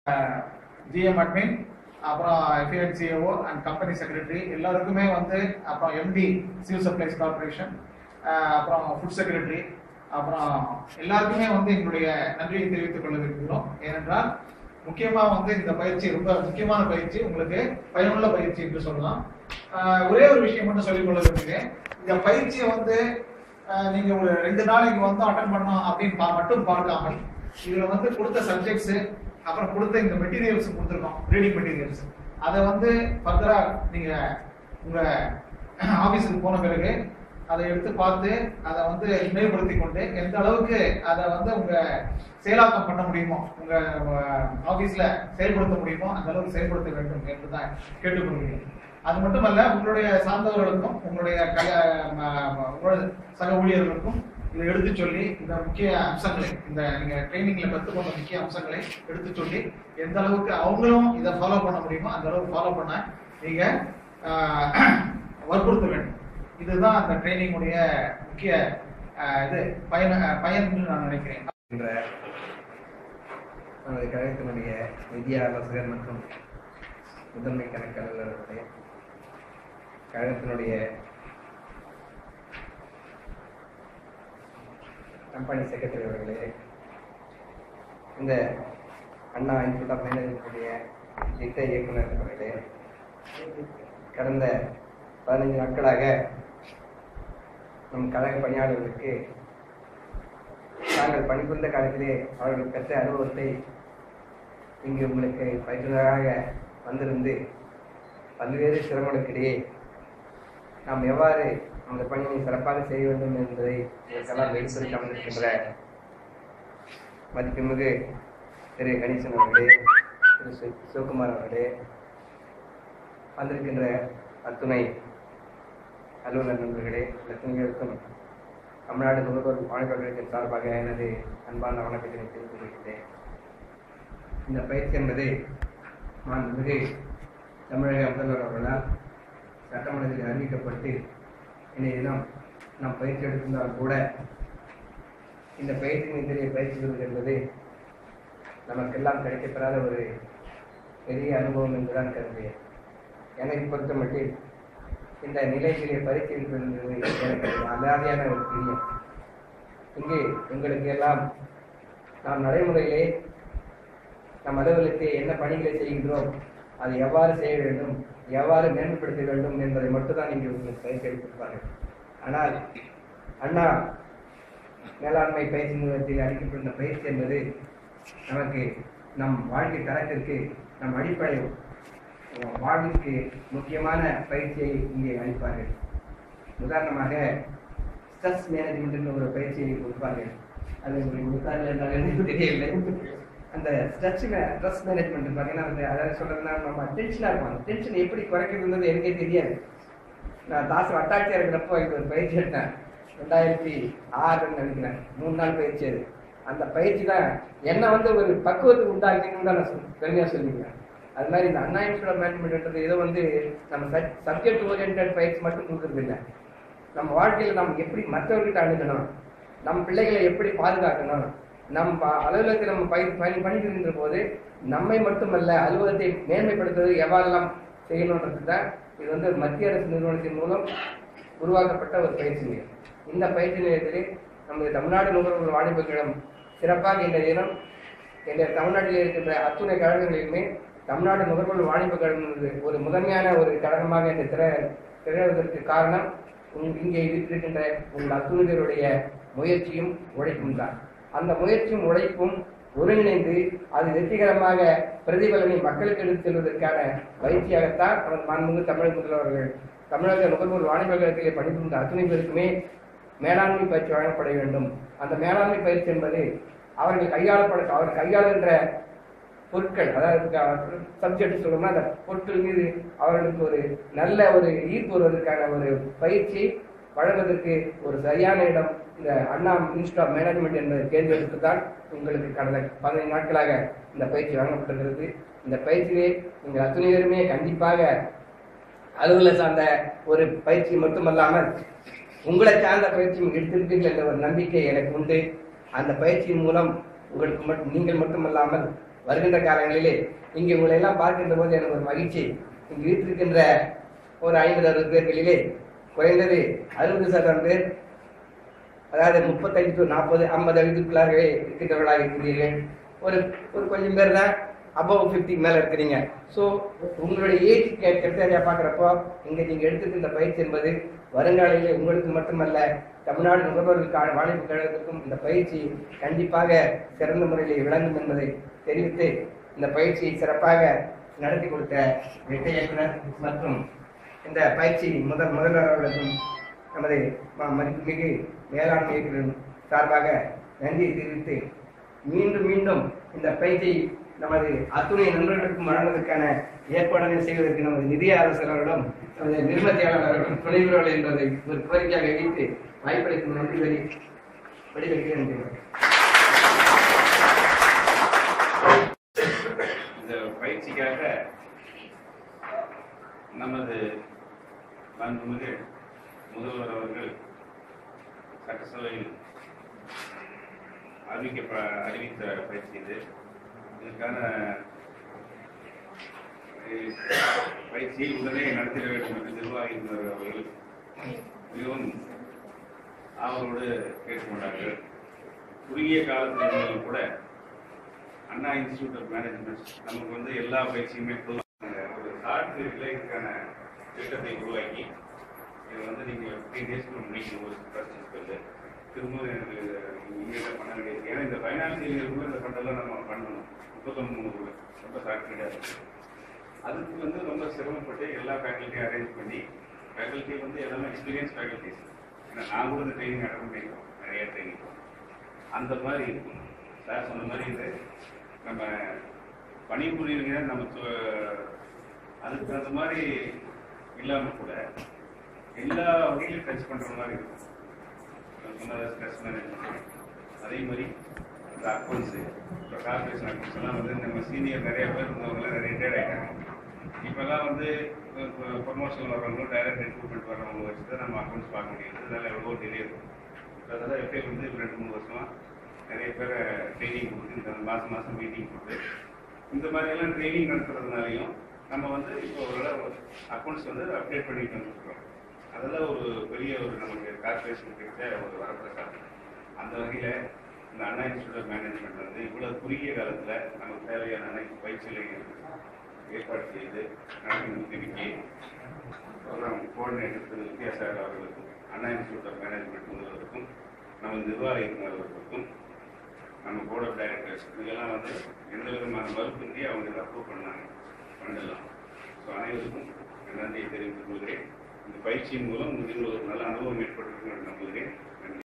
GM admin அப்புறம் எஃப்ஏஎன்சிஓ and company secretary எல்லாருக்குமே வந்து அப்புறம் எம்டி சிவில் சப்ளைஸ் கார்பரேஷன் அப்புறம் ஃபுட் செக்ரட்டரி அப்புறம் எல்லாருக்குமே வந்து எங்களுடைய நன்றியை தெரிவித்துக் கொள்ள விரும்புகிறோம் ஏனென்றால் முக்கியமா வந்து இந்த பயிற்சி ரொம்ப முக்கியமான பயிற்சி உங்களுக்கு பயனுள்ள பயிற்சி என்று சொல்லலாம் ஆஹ் ஒரே ஒரு விஷயம் மட்டும் சொல்லிக் கொள்ள விரும்புகிறேன் இந்த பயிற்சியை வந்து ஆஹ் நீங்க ஒரு ரெண்டு நாள் இங்க வந்து அட்டன் பண்ணோம் அப்படின்னு பா- மட்டும் பார்க்காமல் இதுல வந்து கொடுத்த சப்ஜெக்ட்ஸ் அப்புறம் கொடுத்த இந்த மெட்டீரியல்ஸ் கொடுத்துருக்கோம் ரீடிங் மெட்டீரியல்ஸ் அதை வந்து ஃபர்தரா நீங்க உங்க ஆபீஸுக்கு போன பிறகு அதை எடுத்து பார்த்து அதை வந்து மேம்படுத்தி கொண்டு எந்த அளவுக்கு அதை வந்து உங்க செயலாக்கம் பண்ண முடியுமோ உங்க ஆபீஸ்ல செயல்படுத்த முடியுமோ அந்த அளவுக்கு செயல்படுத்த வேண்டும் என்று தான் கேட்டுக்கொள்கிறேன் அது மட்டுமல்ல உங்களுடைய சார்ந்தவர்களுக்கும் உங்களுடைய க- ம- ம- உங்களோட சக ஊழியர்களுக்கும் இதை எடுத்து சொல்லி இந்த முக்கிய அம்சங்களை இந்த நீங்க ட்ரைனிங்ல கத்துக்கொண்ட முக்கிய அம்சங்களை எடுத்து சொல்லி எந்த அளவுக்கு அவங்களும் இதை ஃபாலோ பண்ண முடியுமோ அந்த அளவுக்கு ஃபாலோ பண்ண நீங்க ஆஹ், வற்புறுத்த வேண்டும் இதுதான் அந்த ட்ரைனிங்குடைய முக்கிய ஆஹ், இது பயன் பயன் என்று நான் நினைக்கிறேன் என்ற நமது கழகத்தினுடைய நிதி ஆலோசகர் மற்றும் முதன்மை கணக்காளர் அவர்களே கழகத்தினுடைய கம்பெனி செக்ரட்டரி அவர்களே இந்த அண்ணா இன்ஸ்டியூட் ஆஃப் மேனேஜ்மெண்ட்டுடைய திட்ட இயக்குனர் அவர்களே கடந்த பதினைஞ்சு நாட்களாக நம் கழக பணியாளர்களுக்கு நாங்கள் பணிபுரிந்த காலத்திலே அவர்கள் பெற்ற அனுபவத்தை இங்கு உங்களுக்கு பயிற்றுனராக வந்திருந்து பல்வேறு சிரமங்களுக்கிடையே நாம் எவ்வாறு அந்த பணியை சிறப்பாக செய்ய வேண்டும் என்பதை இதற்கெல்லாம் எடுத்துரைக்க வந்திருக்கின்ற மதிப்புமிகு திரு கணேசன் அவர்களே திரு சிவ- சிவகுமார் அவர்களே வந்திருக்கின்ற அத்துணை அலுவலர் நண்பர்களே அத்துணைகளுக்கும் தமிழ்நாடு நுகர்வோர் வழக்கறிஞர்கள் சார்பாக எனது அன்பான வணக்கத்தினை தெரிவித்துக் கொள்கிறேன் இந்த பயிற்சி என்பது மாண்புமிகு தமிழக முதல்வர் அவர்களால் சட்டமன்றத்தில் அறிவிக்கப்பட்டு இன்றைய தினம் நாம் பயிற்சி எடுத்திருந்தால் கூட இந்த பயிற்சி மீதிலே பயிற்சி பெறுவது என்பது நமக்கெல்லாம் கிடைக்கப்பெறாத ஒரு பெரிய அனுபவம் என்றுதான் கருதுகிறேன் எனக்கு பொறுத்த மட்டில் இந்த நிலையிலே பரிசீலிப்பது எனக்கு ஒரு அலாதியான ஒரு பிரியம் இங்கே உங்களுக்கு எல்லாம் நாம் நடைமுறையிலே நம் அலுவலகத்தை என்ன பணிகளை செய்கின்றோம் அதை எவ்வாறு செய்ய வேண்டும் எவ்வாறு மேம்படுத்த வேண்டும் என்பதை மட்டும்தான் இங்கே உங்களுக்கு பயிற்சி அளித்திருப்பார்கள் ஆனால் அண்ணா மேலாண்மை பயிற்சி நிறுவனத்தில் அளிக்கப்பட்ட பயிற்சி என்பது நமக்கு நம் வாழ்க்கை தரத்திற்கு நம் அடிப்படை வாழ்விற்கு முக்கியமான பயிற்சியை இங்கே அளிப்பார்கள் உதாரணமாக ஸ்ட்ரெஸ் மேனேஜ்மெண்ட் ஒரு பயிற்சியை கொடுப்பார்கள் அது உங்களுக்கு கொடுத்தார்கள் என்றால் எனக்கு தெரியவில்லை அந்த ஸ்ட்ரெஸ் ஸ்ட்ரெஸ் மேனேஜ்மெண்ட் பார்த்தீங்கன்னா வந்து அதாவது சொல்றதுன்னா நம்ம டென்ஷனாக இருக்கும் அந்த டென்ஷன் எப்படி குறைக்கிறதுன்றது எனக்கே தெரியாது நான் தாசு வட்டாட்சியர் இருக்கிறப்போ இது ஒரு பயிற்சி எடுத்தேன் ரெண்டாயிரத்தி ஆறுன்னு நினைக்கிறேன் மூணு நாள் பயிற்சி அது அந்த பயிற்சி தான் என்ன வந்து ஒரு பக்குவத்துக்கு உண்டாக்கின்னு தான் நான் சொல் பெருமையாக சொல்லிக்கிறேன் அது மாதிரி இந்த அண்ணா இன்ஸ்டியூட் மேனேஜ்மெண்ட்ன்றது ஏதோ வந்து நம்ம சப்ஜெக்ட் ஓரியன்ட் பயிற்சி மட்டும் கொடுக்குறது இல்லை நம்ம வாழ்க்கையில் நம்ம எப்படி மற்றவர்கிட்ட அணுகணும் நம்ம பிள்ளைகளை எப்படி பாதுகாக்கணும் நம்ம அலுவலகத்தில் நம்ம பயிர் பணி பணிபுரிகின்ற போது நம்மை மட்டுமல்ல அலுவலகத்தை மேன்மைப்படுத்துவது எவ்வாறெல்லாம் செய்யணுன்றது தான் இது வந்து ஒரு மத்திய அரசு நிறுவனத்தின் மூலம் உருவாக்கப்பட்ட ஒரு பயிற்சி நிலையம் இந்த பயிற்சி நிலையத்திலே நமது தமிழ்நாடு நுகர்வோர் வாணிப கழகம் சிறப்பாக இந்த தினம் என்ற தமிழ்நாட்டில் இருக்கின்ற அத்துணை கழகங்களிலுமே தமிழ்நாடு நுகர்வோர் வாணிப கழகம் என்பது ஒரு முதன்மையான ஒரு கழகமாக இந்த திற திகழ்வதற்கு காரணம் உங்- இங்கே இருக்கின்ற உங்கள் அத்துணைகளுடைய முயற்சியும் உழைப்பும் தான் அந்த முயற்சியும் உழைப்பும் ஒருங்கிணைந்து அது வெற்றிகரமாக பிரதிபலனை மக்களுக்கு எடுத்துச் செல்வதற்கான பயிற்சியாகத்தான் நமது மாண்புமிகு தமிழக முதல்வர்கள் தமிழக நுகர்வோர் வாணிப கழகத்திலே பணிபுரிந்த அத்துணை பேருக்குமே மேலாண்மை பயிற்சி வழங்கப்பட வேண்டும் அந்த மேலாண்மை பயிற்சி என்பது அவர்கள் கையாளப்பட அவர் கையாளுகின்ற பொருட்கள் அதாவது சப்ஜெக்ட் சொல்லணும்னா அந்த பொருட்கள் மீது அவர்களுக்கு ஒரு நல்ல ஒரு ஈர்ப்பு வருவதற்கான ஒரு பயிற்சி வழங்குவதற்கு ஒரு சரியான இடம் இந்த அண்ணா இன்ஸ்டியூட் ஆஃப் மேனேஜ்மெண்ட் என்பதை தேர்ந்தெடுத்து தான் உங்களுக்கு கடந்த பதினைந்து நாட்களாக இந்த பயிற்சி வழங்கப்பட்டிருக்கிறது இந்த பயிற்சியை நீங்கள் அத்தனை பேருமே கண்டிப்பாக அலுவலக சார்ந்த ஒரு பயிற்சி மட்டுமல்லாமல் உங்களை சார்ந்த பயிற்சியும் எடுத்திருப்பீர்கள் என்ற ஒரு நம்பிக்கை எனக்கு உண்டு அந்த பயிற்சியின் மூலம் உங்களுக்கு மட்டும் நீங்கள் மட்டுமல்லாமல் வருகின்ற காலங்களிலே இங்கே உங்களை எல்லாம் பார்க்கின்ற போது எனக்கு ஒரு மகிழ்ச்சி இங்கு வீட்டிருக்கின்ற ஒரு ஐம்பது அறுபது பேர்களிலே குறைந்தது அறுபது சதவீதம் பேர் அதாவது முப்பத்தஞ்சு டு நாற்பது ஐம்பது வயதுக்குள்ளாகவே இருக்கின்றவர்களாக இருக்கிறீர்கள் ஒரு ஒரு கொஞ்சம் பேர் தான் அபவ் ஃபிஃப்டி மேல இருக்கிறீங்க ஸோ உங்களுடைய ஏஜ் கிரைட்டேரியா பார்க்குறப்போ இங்க நீங்க எடுத்துக்கின்ற பயிற்சி என்பது வருங்காலையிலே உங்களுக்கு மட்டுமல்ல தமிழ்நாடு நுகர்வோர்களுக்கான வாணிபு கழகத்திற்கும் இந்த பயிற்சி கண்டிப்பாக சிறந்த முறையில் விளங்கும் என்பதை தெரிவித்து இந்த பயிற்சியை சிறப்பாக நடத்தி கொடுத்த வெட்ட இயக்குனர் மற்றும் இந்த பயிற்சி முதல் முதல்வர் அவர்களுக்கும் நமது ம- மதிப்புமிகு மேலாண்மை இயக்குனர் சார்பாக நன்றியை தெரிவித்து மீண்டும் மீண்டும் இந்த பயிற்சியை நமது அத்துணை நண்பர்களுக்கும் வழங்குவதற்கான ஏற்பாடுகளை செய்வதற்கு நமது நிதி அரசர் அவர்களும் நமது நிர்மதியாளர் அவர்களும் துணைவர்கள் என்பதை ஒரு கோரிக்கையாக வைத்து வாய்ப்பளிக்கும் நன்றி வரி வடிவெடுக்கிறேன் இந்த பயிற்சிக்காக நமது மாண்புமிகு முதல்வர் அவர்கள் சட்டசபையில் அறிவிக்க அறிவித்த பயிற்சி இது இதற்கான அஹ், பயிற்சியை உடனே நடத்திட வேண்டும் என்று நிர்வாகியினர் அவர்கள் மிகவும் அவரோடு கேட்டுக்கொண்டார்கள் குறுகிய காலத்தில் இருந்தாலும் கூட அண்ணா இன்ஸ்டிடியூட் ஆஃப் மேனேஜ்மெண்ட் நமக்கு வந்து எல்லா பயிற்சியுமே கொடுத்தாங்க. ஒரு ஷார்ட் இதுக்கான திட்டத்தை உருவாக்கி இதை வந்து நீங்கள் த்ரீ டேஸ்க்குள்ள முடிக்கணும் ஒரு ப்ராசஸ்க்கு திரும்ப எனக்கு இமீடியட்டாக பண்ண வேண்டியது ஏன்னா இந்த ஃபைனான்சியல் இயர்க்குள்ள இந்த ஃபண்டெல்லாம் நம்ம பண்ணணும் முப்பத்தொன்று ரொம்ப சாக்ரியாக இருக்கு அதுக்கு வந்து ரொம்ப சிரமப்பட்டு எல்லா ஃபேக்கல்ட்டியும் அரேஞ்ச் பண்ணி ஃபேக்கல்ட்டி வந்து எல்லாமே எக்ஸ்பீரியன்ஸ் ஃபேக்கல்ட்டிஸ் ஏன்னா நான் கூட இந்த ட்ரைனிங் அட்டன் பண்ணியிருக்கோம் நிறைய ட்ரைனிங் அந்த மாதிரி இருக்கும் சார் சொன்ன மாதிரி இது நம்ம பணிபுரியுங்க நம்ம து- அதுக்கு தகுந்த மாதிரி இல்லாமல் கூட எல்லா வகையிலும் டச் பண்ணுற மாதிரி இருக்கும் நான் சொன்னது ஸ்ட்ரெஸ் மேனேஜ்மெண்ட் அதே மாதிரி இந்த அக்கௌண்ட்ஸு இப்போ கார்பரேஷன் அக்கௌண்ட்ஸ் எல்லாம் வந்து நம்ம சீனியர் நிறைய பேர் இருந்தவங்களாம் நிறைய ரிட்டையர்ட் ஆகிட்டாங்க இப்போல்லாம் வந்து ப்ரொமோஷன் வர்றவங்களும் டைரக்ட் ரெக்ரூட்மெண்ட் வர்றவங்க வச்சு தான் நம்ம அக்கௌண்ட்ஸ் பார்க்க முடியுது அதனால எவ்வளோ டிலே இருக்கும் அதெல்லாம் எஃப்ஐ வந்து இப்ப ரெண்டு மூணு வருஷமா நிறைய பேரை ட்ரைனிங் கொடுத்து இந்த மாதம் மாதம் மீட்டிங் கொடுத்து இந்த மாதிரி எல்லாம் ட்ரைனிங் நடத்துறதுனாலையும் நம்ம வந்து இப்போ ஓரளவு அக்கௌண்ட்ஸ் வந்து அப்டேட் பண்ணிட்டு வந்துருக்கோம் அதெல்லாம் ஒரு பெரிய ஒரு நமக்கு கார்பரேஷன் கிட்ட ஒரு வரப்பிரசாதம் அந்த வகையில் இந்த அண்ணா இன்ஸ்டியூட் ஆஃப் மேனேஜ்மெண்ட் வந்து இவ்வளவு குறுகிய காலத்தில் நமக்கு தேவையான அனைத்து பயிற்சிகளையும் ஏற்பாடு செய்து நடத்தி திருக்கி ப்ரோக்ராம் கோஆர்டினேட்டர் திரு வித்யாசாகர் அவர்களுக்கும் அண்ணா இன்ஸ்டியூட் ஆஃப் மேனேஜ்மெண்ட் முதல்வருக்கும் நமது நிர்வாக இயக்குனர் அவர்களுக்கும் நம்ம போர்ட் ஆஃப் டைரக்டர்ஸ் இதெல்லாம் வந்து எந்த விதமான மறுப்பின்றி அவங்க இதை அப்ரூவ் பண்ணாங்க பண்ணலாம் ஸோ அனைவருக்கும் என் நன்றியை தெரிவித்துக் கொள்கிறேன் இந்த பயிற்சியின் மூலம் உங்களுக்கு ஒரு நல்ல அனுபவம் ஏற்பட்டிருக்கும் என்று நம்புகிறேன்